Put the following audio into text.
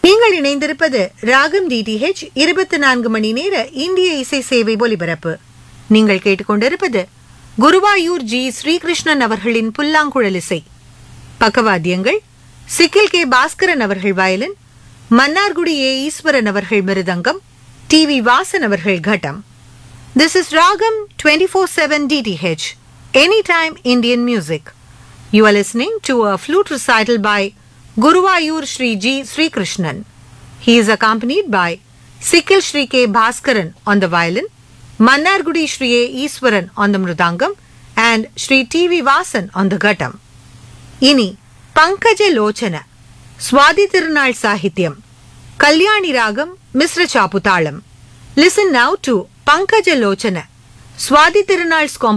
நீங்கள் இணைந்திருப்பது ராகம் டிடிஹெச் இருபத்தி நான்கு மணி நேர இந்திய இசை சேவை ஒலிபரப்பு நீங்கள் கேட்டுக்கொண்டிருப்பது குருவாயூர் ஜி ஸ்ரீகிருஷ்ணன் அவர்களின் புல்லாங்குழல் இசை பக்கவாத்தியங்கள் சிக்கில் கே பாஸ்கரன் அவர்கள் வயலின் மன்னார்குடி ஏ ஈஸ்வரன் அவர்கள் மிருதங்கம் டி வி வாசன் அவர்கள் கட்டம் This is Ragam 24/7 DTH, Anytime Indian Music. You are listening to a flute recital by Guruvayur Sri G. Sri Krishnan. He is accompanied by Sikil Sri K. Bhaskaran on the violin, Mannargudi Sri A. Iswaran on the mridangam, and Sri T. V. Vasan on the ghattam. இனி பங்கஜ லோச்சன சுவாதி திருநாள் சாகித்யம் கல்யாணி ராகம் மிஸ்ர சாப்புதாளம் listen now to Pankaja Lochana Swathi திருநாள்ஸ்